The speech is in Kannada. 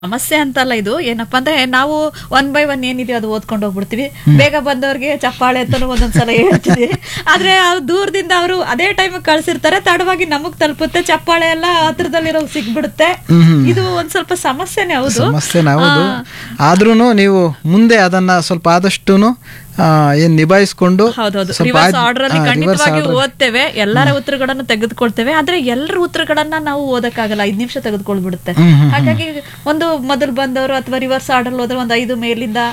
ಸಮಸ್ಯೆ ಅಂತಲ್ಲ ಇದು ಏನಪ್ಪಾ ಅಂದ್ರೆ ನಾವು ಒನ್ ಬೈ ಒನ್ ಏನಿದೆ ಅದು ಓದ್ಕೊಂಡು ಹೋಗ್ಬಿಡ್ತೀವಿ ಬೇಗ ಬಂದವ್ರಿಗೆ ಚಪ್ಪಾಳೆ ಅಂತಾನು ಒಂದೊಂದ್ಸಲ ಹೇಳ್ತೀವಿ ಆದ್ರೆ ಅವ್ರು ದೂರದಿಂದ ಅವರು ಅದೇ ಟೈಮ್ ಕಳ್ಸಿರ್ತಾರೆ ತಡವಾಗಿ ನಮಗ್ ತಲುಪುತ್ತೆ ಚಪ್ಪಾಳೆ ಎಲ್ಲ ಹತ್ರದಲ್ಲಿರೋ ಸಿಗ್ಬಿಡುತ್ತೆ ಇದು ಒಂದ್ ಸ್ವಲ್ಪ ಸಮಸ್ಯೆನೆ ಹೌದು ಸಮಸ್ಯೆ ಹೌದು ಆದ್ರೂ ನೀವು ಮುಂದೆ ಅದನ್ನ ಸ್ವಲ್ಪ ಆದಷ್ಟು ಏನ್ ನಿಭಾಯಿಸ್ಕೊಂಡು ಹೌದೌದು ಸ್ವಲ್ಪ ರಿವರ್ಸ್ ಆದ್- ಆರ್ಡರ್ ಅಲ್ಲಿ ಆ, reverse ಖಂಡಿತವಾಗಿ order- ಓದ್ತೇವೆ ಎಲ್ಲರ ಉತ್ತರಗಳನ್ನು ತೆಗೆದುಕೊಳ್ತೇವೆ ಆದ್ರೆ ಎಲ್ಲರ ಉತ್ತರಗಳನ್ನ ನಾವು ಓದಕ್ಕಾಗಲ್ಲ ಐದ್ ನಿಮಿಷ ತೆಗೆದುಕೊಳ್ಬಿಡುತ್ತೆ ಹಾಗಾಗಿ ಒಂದು ಮೊದಲು ಬಂದವರು ಅಥವಾ ರಿವರ್ಸ್ ಆರ್ಡರ್ ಹೋದ್ರೆ ಒಂದು ಐದು ಮೇಲಿಂದ